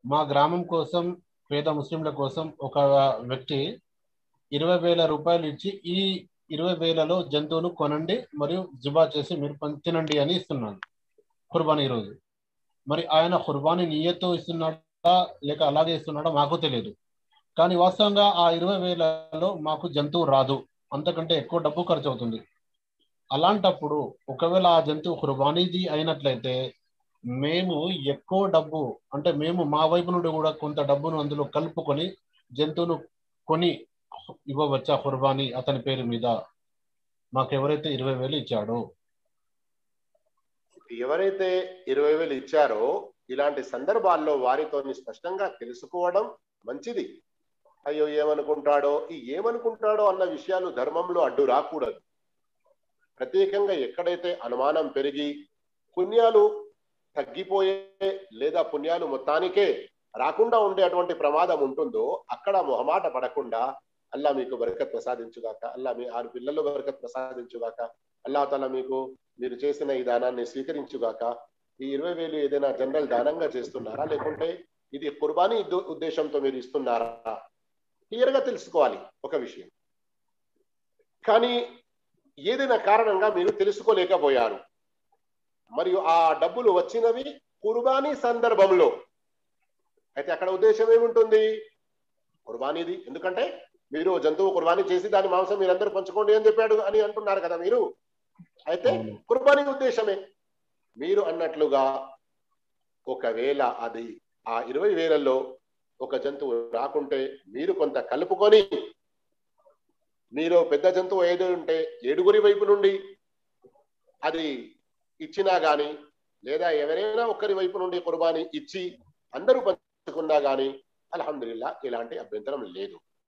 మా గ్రామం కోసం పేద ముస్లింల కోసం ఒక వ్యక్తి ఇరవై వేల రూపాయలు ఇచ్చి ఈ ఇరవై వేలలో జంతువును కొనండి మరియు జుబా చేసి మీరు పం- తినండి అని ఇస్తున్నాడు కుర్బానీ రోజు మరి ఆయన కుర్బానీ నియతో ఇస్తున్నాడా లేక అలాగే ఇస్తున్నాడా మాకు తెలియదు కానీ వాస్తవంగా ఆ ఇరవై వేలలో మాకు జంతువు రాదు అంతకంటే ఎక్కువ డబ్బు ఖర్చు అవుతుంది అలాంటప్పుడు ఒకవేళ ఆ జంతువు కుర్బానీది అయినట్లయితే మేము ఎక్కువ డబ్బు అంటే మేము మా వైపు నుండి కూడా కొంత డబ్బును అందులో కలుపుకొని జంతువును కొని ఇవ్వవచ్చా కుర్బానీ అతని పేరు మీద మాకు ఎవరైతే ఇరవై వేలు ఇచ్చాడో ఎవరైతే ఇరవై వేలు ఇచ్చారో ఇలాంటి సందర్భాల్లో వారితో స్పష్టంగా తెలుసుకోవడం మంచిది అయ్యో ఏమనుకుంటాడో ఈ ఏమనుకుంటాడో అన్న విషయాలు ధర్మంలో అడ్డు రాకూడదు ప్రత్యేకంగా ఎక్కడైతే అనుమానం పెరిగి పుణ్యాలు తగ్గిపోయే లేదా పుణ్యాలు మొత్తానికే రాకుండా ఉండే అటువంటి ప్రమాదం ఉంటుందో అక్కడ మొహమాట పడకుండా అల్లా మీకు బరకత్ ప్రసాదించుగాక అల్లా మీ ఆరు పిల్లలు బరకత్ ప్రసాదించుగాక అల్లా తల మీకు మీరు చేసిన ఈ దానాన్ని స్వీకరించుగాక ఈ ఇరవై వేలు ఏదైనా జనరల్ దానంగా చేస్తున్నారా లేకుంటే ఇది కుర్బానీ ఉద్ద- ఉద్దేశంతో మీరు ఇస్తున్నారా క్లియర్ గా తెలుసుకోవాలి ఒక విషయం కానీ ఏదైనా కారణంగా మీరు తెలుసుకోలేకపోయారు మరియు ఆ డబ్బులు వచ్చినవి కుర్బానీ సందర్భంలో అయితే అక్కడ ఉద్దేశం ఏముంటుంది కుర్బానీది ఎందుకంటే మీరు జంతువు కుర్బానీ చేసి దాని మాంసం మీరందరూ పంచుకోండి అని చెప్పాడు అని అంటున్నారు కదా మీరు అయితే కుర్బానీ ఉద్దేశమే మీరు అన్నట్లుగా ఒకవేళ అది ఆ ఇరవై వేలలో ఒక జంతువు రాకుంటే మీరు కొంత కలుపుకొని మీలో పెద్ద జంతువు ఏదో ఉంటే ఏడుగురి వైపు నుండి అది ఇచ్చినా గాని లేదా ఎవరైనా ఒక్కరి వైపు నుండి కుర్బానీ ఇచ్చి అందరూ పంచుకున్నా గాని అల్హమ్దుల్లా ఇలాంటి అభ్యంతరం లేదు